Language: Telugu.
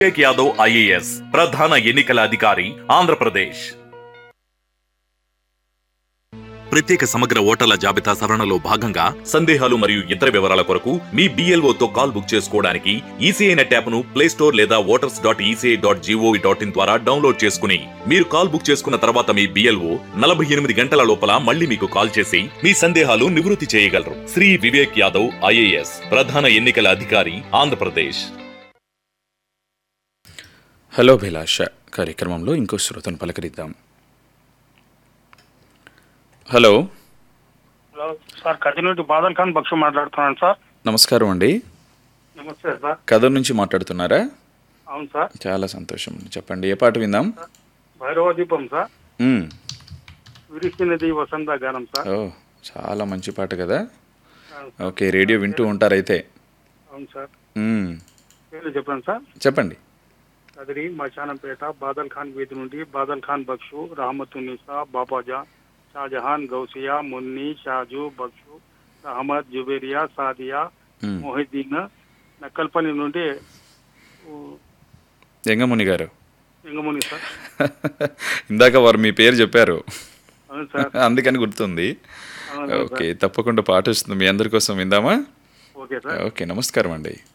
వివేక్ యాదవ్ ఐఏఎస్ ప్రధాన ఎన్నికల అధికారి ఆంధ్రప్రదేశ్ ప్రత్యేక సమగ్ర ఓటర్ల జాబితా సవరణలో భాగంగా సందేహాలు మరియు ఇతర వివరాల కొరకు మీ BLO తో కాల్ బుక్ చేసుకోవడానికి ఈసీఐ నెట్ యాప్ ను ప్లే స్టోర్ లేదా voters dot ECI dot G O V dot download చేసుకుని మీరు కాల్ బుక్ చేసుకున్న తర్వాత మీ బిఎల్ఓ నలభై ఎనిమిది గంటల లోపల మళ్ళీ మీకు కాల్ చేసి మీ సందేహాలు నివృత్తి చేయగలరు శ్రీ వివేక్ యాదవ్ ఐఏఎస్ ప్రధాన ఎన్నికల అధికారి ఆంధ్రప్రదేశ్ హలో అభిలాష కార్యక్రమంలో ఇంకో శ్రోతను పలకరిద్దాం హలో హలో సార్ కదినూటి బాదల్ ఖాన్ బక్షు మాట్లాడుతున్నాను సార్ నమస్కారం అండి నమస్తే సార్ కథ నుంచి మాట్లాడుతున్నారా అవును సార్ చాలా సంతోషం చెప్పండి ఏ పాట విందాం భైరవ దీపం సార్ మ్మ్. విరిసినది వసంత గానం సార్ ఓ చాలా మంచి పాట కదా అవును ఓకే రేడియో వింటూ ఉంటారైతే అవును సార్ మ్మ్. పేర్లు చెప్పండి సార్ చెప్పండి కదిరి మచానంపేట బాదల్ ఖాన్ వీధి నుండి బాదల్ ఖాన్ బక్షు రహమతున్నిసా బాబాజా షాజహాన్ గౌసియా మున్ని షాజు బక్షు అహ్మద్ జుబేరియా సాదియా మ్మ్. మొహిద్దీన్ నక్కల్పల్లి నుండి ఊ, ఎంగముని గారు ఎంగముని సార్ ఇందాక వారు మీ పేరు చెప్పారు అవును సార్ అందుకని గుర్తుంది అవును ఓకే తప్పకుండా పాట వస్తుంది మీ అందరి కోసం విందామా ఓకే సార్ ఓకే నమస్కారం అండి